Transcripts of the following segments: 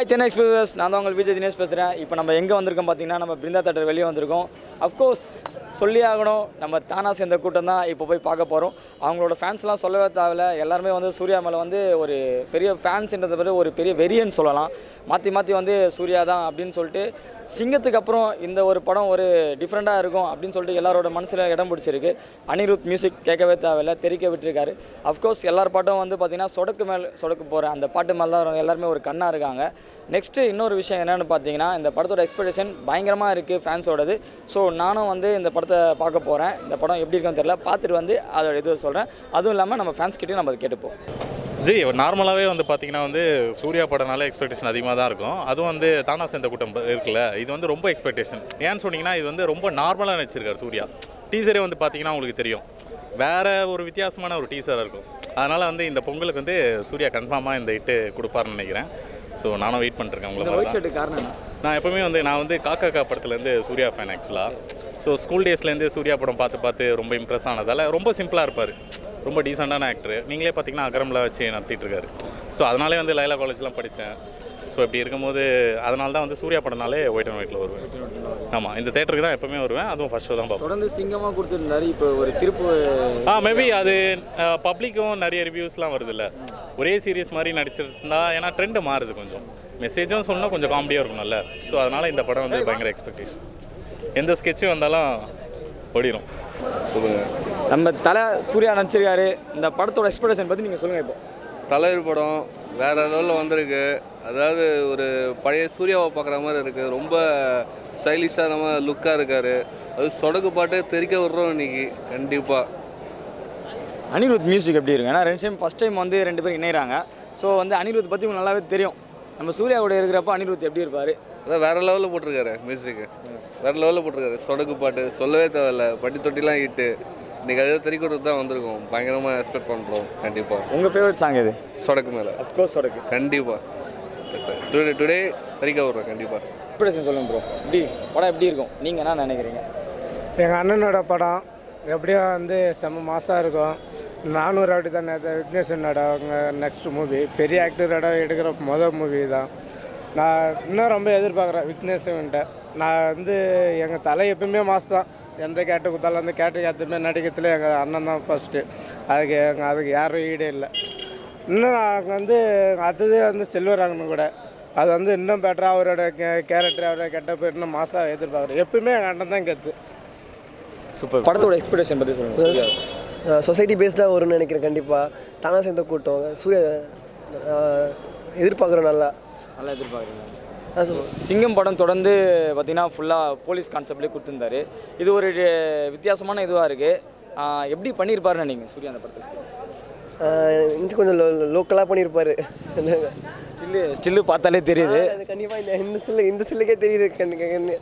Hi Chennai express நான் தான் உங்கள் விஜய் தினேஷ் பேசுகிறேன் இப்போ நம்ம எங்கே வந்திருக்கோம் பார்த்தீங்கன்னா நம்ம பிருந்தா தேட்டர் வெளியே வந்திருக்கோம் அஃப்கோர்ஸ் சொல்லி ஆகணும் நம்ம தானா சேர்ந்த கூட்டம் தான் இப்போ போய் பார்க்க போகிறோம் அவங்களோட ஃபேன்ஸ்லாம் சொல்லவே தேவையில்ல எல்லாருமே வந்து சூர்யா மேலே வந்து ஒரு பெரிய ஃபேன்ஸ்ன்றதை விட ஒரு பெரிய வெறியன்னு சொல்லலாம் மாற்றி மாற்றி வந்து சூர்யா தான் அப்படின்னு சொல்லிட்டு சிங்கத்துக்கு அப்புறம் இந்த ஒரு படம் ஒரு டிஃப்ரெண்ட்டாக இருக்கும் அப்படின்னு சொல்லிட்டு எல்லாரோட மனசில் இடம் பிடிச்சிருக்கு அனிருத் மியூசிக் கேட்கவே தேவையில்ல தெரிக்க விட்டுருக்காரு அஃப்கோர்ஸ் எல்லார் பாட்டும் வந்து பார்த்திங்கன்னா சொடக்கு மேல் சொடக்கு போகிற அந்த பாட்டு மேலே தான் எல்லாருமே ஒரு கண்ணாக இருக்காங்க நெக்ஸ்ட்டு இன்னொரு விஷயம் என்னென்னு பார்த்தீங்கன்னா இந்த படத்தோட எக்ஸ்பெக்டேஷன் பயங்கரமாக இருக்குது ஃபேன்ஸோடது ஸோ நானும் வந்து இந்த படத்தை பார்க்க போகிறேன் இந்த படம் எப்படி இருக்குன்னு தெரியல பார்த்துட்டு வந்து அதோட இது சொல்கிறேன் அதுவும் இல்லாமல் நம்ம ஃபேன்ஸ் கிட்டே நம்ம அதை கேட்டுப்போம் ஜி நார்மலாகவே வந்து பார்த்தீங்கன்னா வந்து சூர்யா படம்னால எக்ஸ்பெக்டேஷன் அதிகமாக தான் இருக்கும் அதுவும் வந்து தானா சேர்ந்த கூட்டம் ப- இருக்குல்ல இது வந்து ரொம்ப எக்ஸ்பெக்டேஷன் ஏன்னு சொன்னீங்கன்னா இது வந்து ரொம்ப நார்மலாக நடிச்சிருக்காரு சூர்யா டீசரே வந்து பார்த்தீங்கன்னா உங்களுக்கு தெரியும் வேற ஒரு வித்தியாசமான ஒரு டீசராக இருக்கும் அதனால் வந்து இந்த பொங்கலுக்கு வந்து சூர்யா கன்ஃபார்மாக இந்த இட்டு கொடுப்பாருன்னு நினைக்கிறேன் ஸோ நானும் வெயிட் பண்ணிருக்கேன் உங்களை இந்த மாதிரி ஒயிட் தான். ஷர்ட்டு காரணம் என்ன நான் எப்பவுமே வந்து நான் வந்து காக்கா கா படத்துலேருந்து சூர்யா ஃபேன் ஆக்சுவலாக ஸோ ஸ்கூல் டேஸ்லேருந்து சூர்யா படம் பார்த்து பார்த்து ரொம்ப இம்ப்ரெஸ் ஆனதால் ரொம்ப சிம்பிளாக இருப்பார் ரொம்ப டீசெண்டான ஆக்டர் நீங்களே பார்த்தீங்கன்னா அகரமில் வச்சு நடத்திட்டு இருக்காரு ஸோ அதனாலே வந்து லைலா காலேஜ்லாம் படித்தேன் ஸோ இப்படி இருக்கும்போது அதனால தான் வந்து சூர்யா படம்னாலே ஒயிட் அண்ட் ஒயிட்டில் வருவேன் ஆமாம் இந்த தேட்டருக்கு தான் எப்பவுமே வருவேன் அதுவும் ஃபர்ஸ்ட் ஷோ தான் பார்ப்பேன் தொடர்ந்து சிங்கமாக கொடுத்துருந்தாரு இப்போ ஒரு திருப்பு ஆ மேபி அது பப்ளிக்கும் நிறைய ரிவ்யூஸ்லாம் வருதுல்ல ஒரே சீரியஸ் மாதிரி நடிச்சிருந்தா ஏன்னா ட்ரெண்டு மாறுது கொஞ்சம் மெசேஜும் சொன்னால் கொஞ்சம் காமெடியாக இருக்கும்ல ஸோ அதனால் இந்த படம் வந்து பயங்கர எக்ஸ்பெக்டேஷன் எந்த ஸ்கெட்சும் வந்தாலும் ஓடிடும் நம்ம தலை சூர்யா நடிச்சிருக்காரு இந்த படத்தோட எக்ஸ்பெக்டேஷன் பற்றி நீங்கள் சொல்லுங்கள் இப்போ தலைவர் படம் வேற லெவலில் வந்திருக்கு அதாவது ஒரு பழைய சூர்யாவை பார்க்குற மாதிரி இருக்குது ரொம்ப ஸ்டைலிஷாக நம்ம லுக்காக இருக்கார் அது சொடக்கு பாட்டு தெரிக்க விடுறோம் இன்னைக்கு கண்டிப்பாக அனிருத் மியூசிக் எப்படி இருக்கு ஏன்னா ரெண்டு டைம் ஃபஸ்ட் டைம் வந்து ரெண்டு பேரும் இணைகிறாங்க ஸோ வந்து அனிருத் பற்றி உங்களுக்கு நல்லாவே தெரியும் நம்ம சூர்யா கூட இருக்கிறப்ப அனிருத் எப்படி இருப்பார் அதான் வேற லெவலில் போட்டிருக்காரு மியூசிக்கு வேற லெவலில் போட்டிருக்காரு சொடக்கு பாட்டு சொல்லவே தேவையில்ல பட்டி தொட்டிலாம் ஹிட்டு இன்னைக்கு அதை தெரிக்க விட்டு தான் வந்திருக்கோம் பயங்கரமாக எக்ஸ்பெக்ட் பண்ணுறோம் கண்டிப்பாக உங்கள் ஃபேவரட் சாங் இது சொடக்கு மேலே அஃப்கோர்ஸ் சொடக்கு கண்டிப்பாக எஸ் சார் டுடே டுடே தெரிக்க விட்றோம் கண்டிப்பாக எக்ஸ்பெக்டேஷன் சொல்லுங்க ப்ரோ எப்படி படம் எப்படி இருக்கும் நீங்கள் என்ன நினைக்கிறீங்க எங்கள் அண்ணனோட படம் எப்படியும் வந்து செம்ம மாசாக இருக்கும் நானூறு அப்படி தானே விக்னேஷனோட அவங்க நெக்ஸ்ட் மூவி பெரிய ஆக்டரோட எடுக்கிற மொதல் மூவி தான் நான் இன்னும் ரொம்ப எதிர்பார்க்குறேன் விக்னேஷன்கிட்ட நான் வந்து எங்கள் தலை எப்பவுமே மாஸ் தான் எந்த கேட்டு கொடுத்தாலும் அந்த கேட்டு ஏற்றுமே நடிக்கிறதுல எங்கள் அண்ணன் தான் ஃபஸ்ட்டு அதுக்கு எங்கள் அதுக்கு யாரும் ஈடே இல்லை இன்னும் நாங்கள் வந்து அடுத்தது வந்து செல்வராங்கன்னு கூட அது வந்து இன்னும் பெட்டராக அவரோட கே கேரக்டர் அவரோட கெட்டப் இன்னும் மாசாக எதிர்பார்க்குறேன் எப்பவுமே எங்கள் அண்ணன் தான் கெத்து சூப்பர் படத்தோட எக்ஸ்பெக்டேஷன் பற்றி சொல்லுங்கள் சொசைட்டி பேஸ்டாக வரும்னு நினைக்கிறேன் கண்டிப்பாக தானா சேர்ந்த கூட்டம் சூரிய அஹ், எதிர்பார்க்குறோம் நல்லா நல்லா எதிர்பார்க்குறீங்க அதான் சொ- சிங்கம் படம் தொடர்ந்து பார்த்தீங்கன்னா ஃபுல்லாக போலீஸ் கான்செப்ட்லேயே கொடுத்துருந்தாரு இது ஒரு வித்தியாசமான இதுவாக இருக்குது எப்படி பண்ணியிருப்பாருன்னு நீங்கள் சூர்யா அந்த படத்தில் அஹ், இன்னும் கொஞ்சம் லோ லோக்கலாக பண்ணியிருப்பாரு ஸ்டில்லு ஸ்டில்லு பார்த்தாலே தெரியுது அது கண்டிப்பாக இந்த இந்த சில்லு இந்த சில்லுக்கே தெரியுது கண்டி- கண்டி-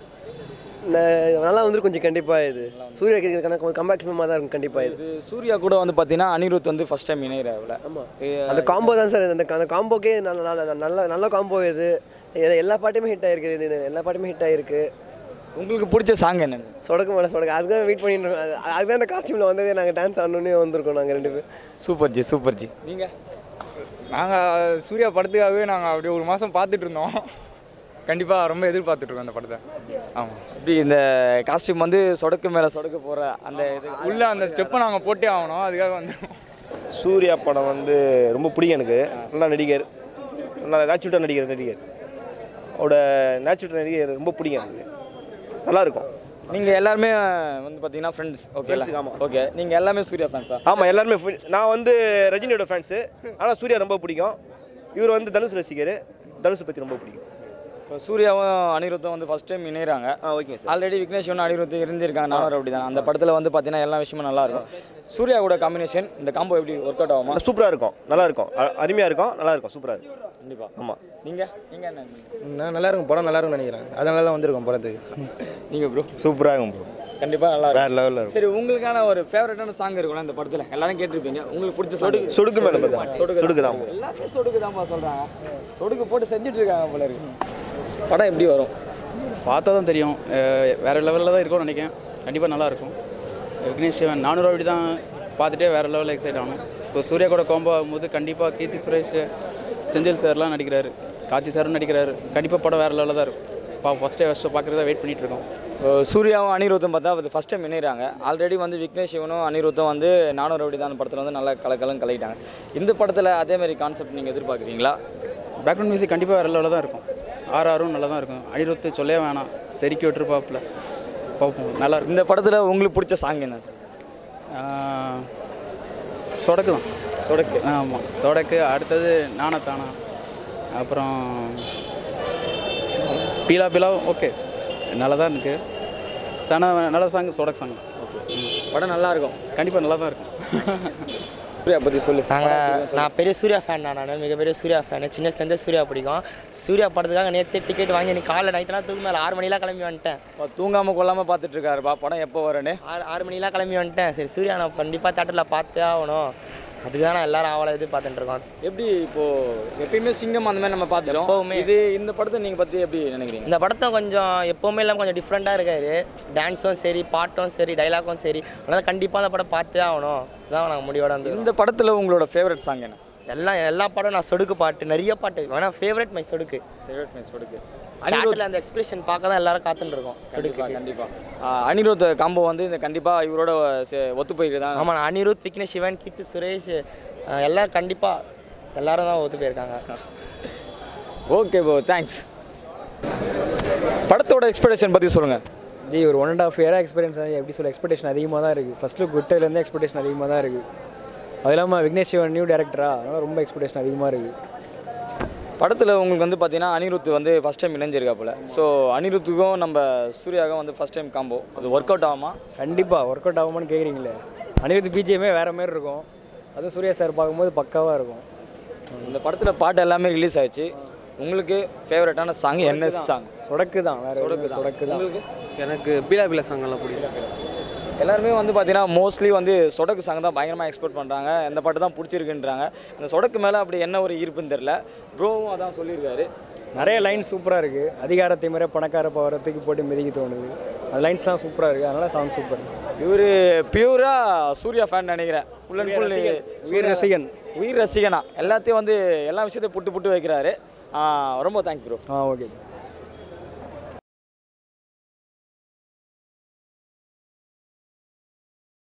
ந- நல்லா வந்துருக்கும் கொஞ்சம் கண்டிப்பாக இது சூர்யா கம்பேக் ஃபிலிமாக தான் இருக்கும் கண்டிப்பாக இது இது சூர்யா கூட வந்து பார்த்தீங்கன்னா அனிருத் வந்து ஃபஸ்ட் டைம் இணையிறாவில் ஆமாம் அந்த காம்போ தான் சார் அந்த அந்த காம்போக்கே நல்ல நல்ல நல்ல நல்ல காம்போ இது இது எல்லா பாட்டுமே ஹிட் ஆயிருக்கு இது எல்லா பாட்டுமே ஹிட் ஆயிருக்கு உங்களுக்கு பிடிச்ச சாங் என்னன்னு சொடக்கு மேலே சொடக்கு அதுதான் வெயிட் பண்ணிட்டு இருக்கோம் அது- அதுதான் அந்த காஸ்டியூமில் வந்ததே நாங்கள் டான்ஸ் ஆடணுன்னே வந்திருக்கோம் நாங்கள் ரெண்டு பேர் சூப்பர் ஜி சூப்பர் ஜி நீங்கள் நாங்கள் சூர்யா படத்துக்காகவே நாங்கள் அப்படியே ஒரு மாதம் பார்த்துட்டு இருந்தோம் கண்டிப்பாக ரொம்ப எதிர்பார்த்துட்ருக்கோம் அந்த படத்தை ஆமாம் இப்படி இந்த காஸ்டியூம் வந்து சொடக்கு மேலே சொடக்கு போகிற அந்த இது உள்ள அந்த ஸ்டெப்பை நாங்கள் போட்டே ஆகணும் அதுக்காக வந்துடும் சூர்யா படம் வந்து ரொம்ப பிடிக்கும் எனக்கு நல்லா நடிகர் நல்லா நேச்சுரல் நடிகர் நடிகர் அவரோட நேச்சுரல் நடிகர் ரொம்ப பிடிக்கும் எனக்கு நல்லா இருக்கும் நீங்கள் எல்லாருமே வந்து பார்த்தீங்கன்னா ஃப்ரெண்ட்ஸ் ஓகே Friends, ஆமா. ஓகே நீங்கள் எல்லாமே சூர்யா ஃபேன்ஸா ஆமாம் எல்லாருமே fi- நான் வந்து ரஜினியோட ஃபேன்ஸு ஆனால் சூர்யா ரொம்ப பிடிக்கும் இவர் வந்து தனுஷ் ரசிகர் தனுஷை பற்றி ரொம்ப பிடிக்கும் இப்போ சூர்யாவும் அனிருத்தும் வந்து ஃபஸ்ட் டைம் இணைகிறாங்க ஆ ஓகேங்க சார் ஆல்ரெடி விக்னேஷ் ஒன்று அனிருத் இருந்திருக்காங்க நானும் அப்படி தான் அந்த படத்தில் வந்து பார்த்தீங்கன்னா எல்லா விஷயமும் நல்லா இருக்கும் சூர்யா கூட காம்பினேஷன் இந்த காம்போ எப்படி ஒர்க் அவுட் ஆகுமா சூப்பராக இருக்கும் நல்லா இருக்கும் அ- அருமையாக இருக்கும் நல்லா இருக்கும் சூப்பராக இருக்கும் கண்டிப்பாக ஆமாம் நீங்கள் நீங்கள் என்ன நான் நல்லா இருக்கும் படம் நல்லா இருக்கும்னு நினைக்கிறேன் அதனால தான் வந்திருக்கோம் படத்துக்கு நீங்கள் ப்ரோ சூப்பராக இருக்கும் ப்ரோ கண்டிப்பாக நல்லா வேறு இருக்கும் லெவலில் இருக்கும் சரி உங்களுக்கான ஒரு ஃபேவரட்டான சாங் இருக்கும்ல இந்த படத்தில் எல்லாரும் கேட்டிருப்பீங்க உங்களுக்கு பிடிச்ச சாங் சொடுக்கு மேலே பார்த்தா சொடுக்கு தான் எல்லாத்தையும் சொடுக்கு தான்ப்பா சொல்கிறாங்க சொடுக்கு போட்டு செஞ்சுட்டு இருக்காங்க போல இருக்கு படம் எப்படி வரும் பார்த்தா தான் தெரியும் அஹ் வேற லெவலில் தான் இருக்கும்னு நினைக்கிறேன் கண்டிப்பாக நல்லா இருக்கும் விக்னேஷ் சிவன் நானூறு அப்படி தான் பார்த்துட்டே வேற லெவலில் எக்ஸைட் ஆகணும் இப்போ சூர்யா கூட காம்போ ஆகும்போது கண்டிப்பாக கீர்த்தி சுரேஷ் செந்தில் சார்லாம் நடிக்கிறாரு கார்த்தி சாரும் நடிக்கிறாரு கண்டிப்பாக படம் வேறு லெவலில் தான் இருக்கும் பா ஃபஸ்ட்டே ஃபஸ்ட்டு பார்க்குறதா வெயிட் பண்ணிட்டு இருக்கோம் இப்போ சூர்யாவும் அனிருத்தும் பார்த்தா அது ஃபஸ்ட் டைம் இணைகிறாங்க ஆல்ரெடி வந்து விக்னேஷ் சிவனும் அனிருத்தும் வந்து நானூறு ரவுடி தான் படத்தில் வந்து நல்லா கலக்கலம் கலக்கிட்டாங்க இந்த படத்தில் அதே மாதிரி கான்செப்ட் நீங்கள் எதிர்பார்க்குறீங்களா பேக்ரவுண்ட் மியூசிக் கண்டிப்பாக வேறு லெவலில் தான் இருக்கும் ஆர் ஆரும் நல்லா தான் இருக்கும் அனிருத்து சொல்லவே வேணாம் தெறிக்கி விட்டுருப்பாப்புல பார்ப்போம் நல்லா இருக்கும் இந்த படத்தில் உங்களுக்கு பிடிச்ச சாங் என்ன ஆஹ், சொடக்கு தான் சொடக்கு ஆமாம் சொடக்கு அடுத்தது நானா தானா அப்புறம் பீலா பீலா ஓகே நல்லா தான் இருக்கு சன நல்ல சாங் சொடக்கு சாங் படம் நல்லா இருக்கும் கண்டிப்பாக நல்லா தான் இருக்கும் சூர்யா பற்றி சொல்லு நாங்கள் நான் பெரிய சூர்யா ஃபேன் தான் நான் மிகப்பெரிய சூர்யா ஃபேன் சின்ன வயசுலேருந்தே சூர்யா பிடிக்கும் சூர்யா படத்துக்காக நேற்று டிக்கெட் வாங்கி எனக்கு காலைல நைட்டெல்லாம் தூக்கு மேலே ஆறு மணிலாம் கிளம்பி வந்துட்டேன் தூங்காமல் கொள்ளாமல் பார்த்துட்டு இருக்காருப்பா படம் எப்போ வரும்னு ஆறு ஆறு மணிலாம் கிளம்பி வந்துட்டேன் சரி சூர்யா நான் கண்டிப்பாக தேட்டரில் பார்த்தே ஆகணும் அதுக்கு தான் நான் எல்லாரும் ஆவலை எதிர்பார்த்துட்டு இருக்கோம் எப்படி இப்போ எப்பயுமே சிங்கம் அந்த மாதிரி நம்ம பார்த்துட்டோம் எப்பவுமே. இது இந்த படத்தை நீங்கள் பற்றி எப்படி நினைக்கிறீங்க இந்த படத்தை கொஞ்சம் எப்போவுமே இல்லாமல் கொஞ்சம் டிஃப்ரெண்ட்டாக இருக்காரு டான்ஸும் சரி பாட்டும் சரி டைலாக்கும் சரி அதனால் கண்டிப்பாக அந்த படம் பார்த்தே ஆகணும் இதுதான் நாங்கள் முடிவோட வந்து இந்த படத்தில் உங்களோட ஃபேவரட் சாங் என்ன எல்லாம் எல்லா படம் நான் சொடுக்கு பாட்டு நிறைய பாட்டு வேணா favourite my Sodakku favourite match Sodakku தேட்டரில் அந்த எக்ஸ்பிரஷன் பார்க்க தான் எல்லாரும் காத்துட்டு இருக்கோம் சொடுக்கு கண்டிப்பாக கண்டிப்பாக அனிருத் காம்போ வந்து இந்த கண்டிப்பாக இவரோட சே- ஒத்து போயிருக்குதான் ஆமாம் அனிருத் விக்னேஷ் சிவன் கீர்த்தி சுரேஷ் அஹ் எல்லாரும் கண்டிப்பாக எல்லாரும் தான் ஒத்து போயிருக்காங்க ஓகே ப்ரோ தேங்க்ஸ் படத்தோட எக்ஸ்பெக்டேஷன் பற்றி சொல்லுங்கள் ஜி ஒரு ஒன் அண்ட் ஆஃப் இயராக எக்ஸ்பீரியன்ஸ் எப்படி சொல்ல எக்ஸ்பெக்டேஷன் அதிகமாக தான் இருக்குது ஃபஸ்ட் லுக் விட்டதுலேருந்து எக்ஸ்பெக்டேஷன் அதிகமாக தான் இருக்குது அது இல்லாமல் விக்னேஷ் சிவன் நியூ டேரக்டரா அதனால் ரொம்ப எக்ஸ்பெக்டேஷன் அதிகமாக இருக்குது படத்தில் உங்களுக்கு வந்து பார்த்தீங்கன்னா அனிருத் வந்து ஃபஸ்ட் டைம் இணைஞ்சிருக்காப்புல ஸோ அனிருத்துக்கும் நம்ம சூர்யாவுக்கும் வந்து ஃபஸ்ட் டைம் காம்போ அது ஒர்க் அவுட் ஆகுமா கண்டிப்பாக ஒர்க் அவுட் ஆகுமான்னு கேட்குறீங்களே அனிருத் பிஜிஎம்மே வேறு மாதிரி இருக்கும் அதுவும் சூர்யா சார் பார்க்கும்போது பக்காவாக இருக்கும் இந்த படத்தில் பாட்டு எல்லாமே ரிலீஸ் ஆயிடுச்சு உங்களுக்கு ஃபேவரட்டான சாங் என்ன சாங் சொடக்கு தான் வேறு சொடக்கு தான். சொடக்கு தான் உங்களுக்கு எனக்கு பீலா பீலா சாங்கெல்லாம் பிடிக்கும் எல்லாருமே வந்து பார்த்தீங்கன்னா மோஸ்ட்லி வந்து சொடக்கு சாங் தான் பயங்கரமாக எக்ஸ்பெக்ட் பண்ணுறாங்க இந்த பாட்டு தான் பிடிச்சிருக்குன்றாங்க இந்த சொடக்கு மேலே அப்படி என்ன ஒரு ஈர்ப்புன்னு தெரில ப்ரோவும் அதான் சொல்லியிருக்காரு நிறைய லைன் சூப்பராக இருக்குது அதிகாரத்தை முறை பணக்கார பவரத்துக்கு போட்டு மிதிக்க தோணுது அந்த லைன்ஸ்லாம் சூப்பராக இருக்குது அதனால் சாங் சூப்பர் இவர் பியூராக சூர்யா ஃபேன் நினைக்கிறேன் ஃபுல் அண்ட் ஃபுல் உயிர் ரசிகன் உயிர் ரசிகனா எல்லாத்தையும் வந்து எல்லா விஷயத்தையும் புட்டு புட்டு வைக்கிறாரு ஆ, ரொம்ப தேங்க்ஸ் ப்ரோ ஆ ஓகே